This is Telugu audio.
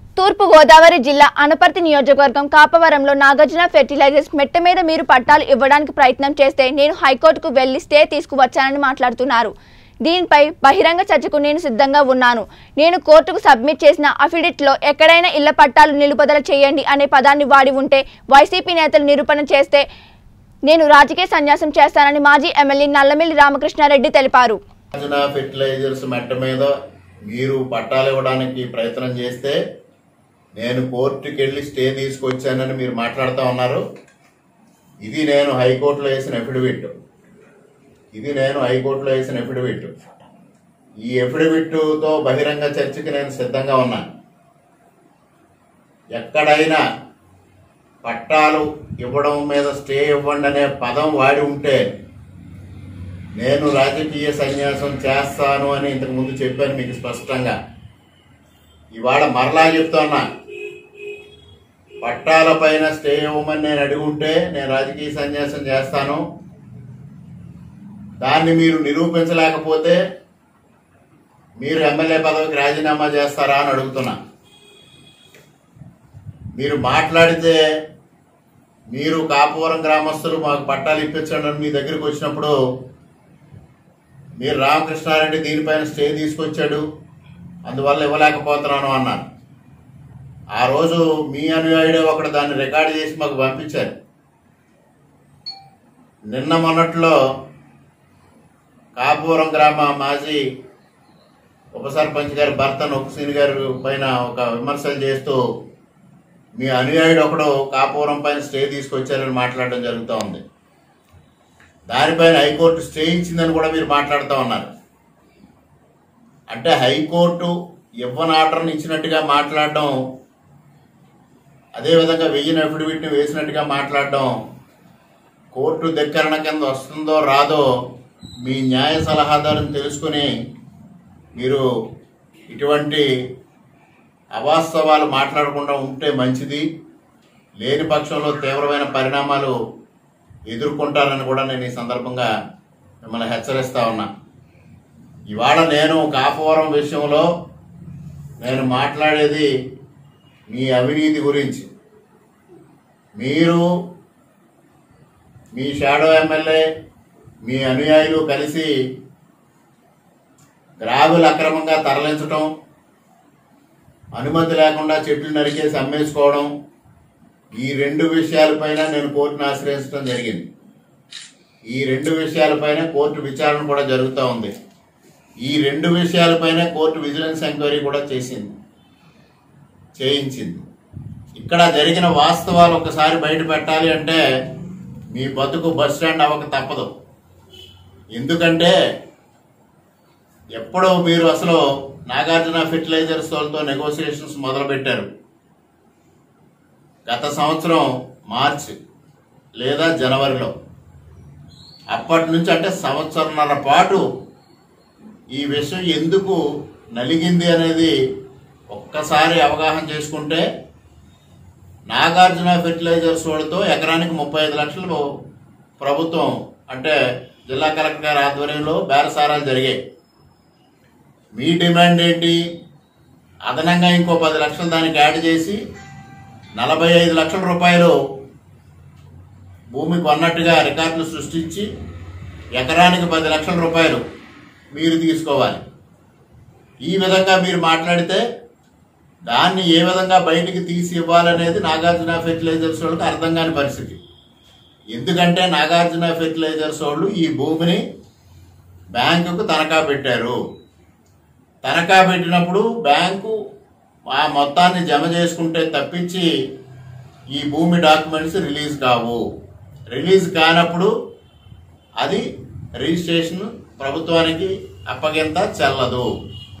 తూర్పు గోదావరి జిల్లా అనపర్తి నియోజకవర్గం కాపవరంలో నాగార్జున ఫెర్టిలైజర్స్ మెట్ట మీద మీరు పట్టాలు ఇవ్వడానికి ప్రయత్నం చేస్తే నేను హైకోర్టుకు వెళ్లి స్టే తీసుకువచ్చానని మాట్లాడుతున్నారు దీనిపై బహిరంగ చర్చకు నేను సిద్ధంగా ఉన్నాను నేను కోర్టుకు సబ్మిట్ చేసిన అఫిడవిట్లో ఎక్కడైనా ఇళ్ల పట్టాలు నిలుపుదల చేయండి అనే పదాన్ని వాడి ఉంటే వైసీపీ నేతలు నిరూపణ చేస్తే నేను రాజకీయ సన్యాసం చేస్తానని మాజీ ఎమ్మెల్యే నల్లమిల్లి రామకృష్ణారెడ్డి తెలిపారు నాగార్జున ఫెర్టిలైజర్స్ మెట్ట మీద మీరు పట్టాలు ఇవ్వడానికి ప్రయత్నం చేస్తే నేను కోర్టుకి వెళ్ళి స్టే తీసుకొచ్చానని మీరు మాట్లాడుతూ ఉన్నారు ఇది నేను హైకోర్టులో వేసిన ఎఫిడవిట్ ఇది నేను హైకోర్టులో వేసిన ఎఫిడవిట్ ఈ ఎఫిడవిట్తో బహిరంగ చర్చకి నేను సిద్ధంగా ఉన్నాను ఎక్కడైనా పట్టాలు ఇవ్వడం మీద స్టే ఇవ్వండి అనే పదం వాడి ఉంటే నేను రాజకీయ సన్యాసం చేస్తాను అని ఇంతకు ముందు చెప్పాను మీకు స్పష్టంగా ఇవాళ మరలా చెప్తున్నా పట్టాల పైన స్టే ఇవ్వమని నేను అడుగుంటే నేను రాజకీయ సన్యాసం చేస్తాను దాన్ని మీరు నిరూపించలేకపోతే మీరు ఎమ్మెల్యే పదవికి రాజీనామా చేస్తారా అని అడుగుతున్నా మీరు మాట్లాడితే మీరు కాపువరం గ్రామస్తులు మాకు పట్టాలు ఇప్పించండి అని మీ దగ్గరికి వచ్చినప్పుడు మీరు రామకృష్ణారెడ్డి దీనిపైన స్టే తీసుకొచ్చాడు అందువల్ల ఇవ్వలేకపోతున్నాను అన్నారు ఆ రోజు మీ అనుయాయుడే ఒకడు దాన్ని రికార్డు చేసి మాకు పంపించారు నిన్న మొన్నట్లో కాపురం గ్రామ మాజీ ఉప సర్పంచ్ గారి భర్త నొక్కుసీని గారి పైన ఒక విమర్శలు చేస్తూ మీ అనుయాయుడు ఒకడు కాపురం పైన స్టే తీసుకొచ్చారని మాట్లాడడం జరుగుతూ ఉంది దానిపైన హైకోర్టు స్టే ఇచ్చిందని కూడా మీరు మాట్లాడుతూ ఉన్నారు అంటే హైకోర్టు ఇవ్వని ఆర్డర్ని ఇచ్చినట్టుగా మాట్లాడడం అదేవిధంగా వెయ్యిన అఫిడవిట్ని వేసినట్టుగా మాట్లాడడం కోర్టు ధిక్కరణ కింద వస్తుందో రాదో మీ న్యాయ సలహాదారుని తెలుసుకుని మీరు ఇటువంటి అవాస్తవాలు మాట్లాడకుండా ఉంటే మంచిది లేని పక్షంలో తీవ్రమైన పరిణామాలు ఎదుర్కొంటారని కూడా నేను ఈ సందర్భంగా మిమ్మల్ని హెచ్చరిస్తా ఉన్నా ఇవాళ నేను కాపవరం విషయంలో నేను మాట్లాడేది మీ అవినీతి గురించి మీరు మీ షాడో ఎమ్మెల్యే మీ అనుయాయులు కలిసి గ్రావులు అక్రమంగా తరలించటం అనుమతి లేకుండా చెట్లు నరికేసి అమ్మేసుకోవడం ఈ రెండు విషయాలపైన నేను కోర్టును ఆశ్రయించడం జరిగింది ఈ రెండు విషయాలపైన కోర్టు విచారణ కూడా జరుగుతూ ఉంది ఈ రెండు విషయాలపైన కోర్టు విజిలెన్స్ ఎంక్వైరీ కూడా చేసింది చేయించింది ఇక్కడ జరిగిన వాస్తవాలు ఒకసారి బయట పెట్టాలి అంటే మీ బతుకు బస్ స్టాండ్ అవ్వక తప్పదు ఎందుకంటే ఎప్పుడో మీరు అసలు నాగార్జున ఫెర్టిలైజర్స్ వాళ్ళతో నెగోసియేషన్స్ మొదలుపెట్టారు గత సంవత్సరం మార్చి లేదా జనవరిలో అప్పటి నుంచి అంటే సంవత్సరంన్నర పాటు ఈ విషయం ఎందుకు నలిగింది అనేది ఒక్కసారి అవగాహన చేసుకుంటే నాగార్జున ఫెర్టిలైజర్స్ వాళ్ళతో ఎకరానికి ముప్పై ఐదు లక్షలు ప్రభుత్వం అంటే జిల్లా కలెక్టర్ గారి ఆధ్వర్యంలో బేరసారాలు జరిగాయి మీ డిమాండ్ ఏంటి అదనంగా ఇంకో పది లక్షలు దానికి యాడ్ చేసి నలభై ఐదు లక్షల రూపాయలు భూమి కొన్నట్టుగా రికార్డులు సృష్టించి ఎకరానికి పది లక్షల రూపాయలు మీరు తీసుకోవాలి ఈ విధంగా మీరు మాట్లాడితే దాన్ని ఏ విధంగా బయటికి తీసి ఇవ్వాలనేది నాగార్జున ఫెర్టిలైజర్స్ వాళ్ళకి అర్థం కాని పరిస్థితి ఎందుకంటే నాగార్జున ఫెర్టిలైజర్స్ వాళ్ళు ఈ భూమిని బ్యాంకుకు తనఖా పెట్టారు తనఖా పెట్టినప్పుడు బ్యాంకు ఆ మొత్తాన్ని జమ చేసుకుంటే తప్పించి ఈ భూమి డాక్యుమెంట్స్ రిలీజ్ కావు రిలీజ్ కానప్పుడు అది రిజిస్ట్రేషన్ ప్రభుత్వానికి అప్పగింత చెల్లదు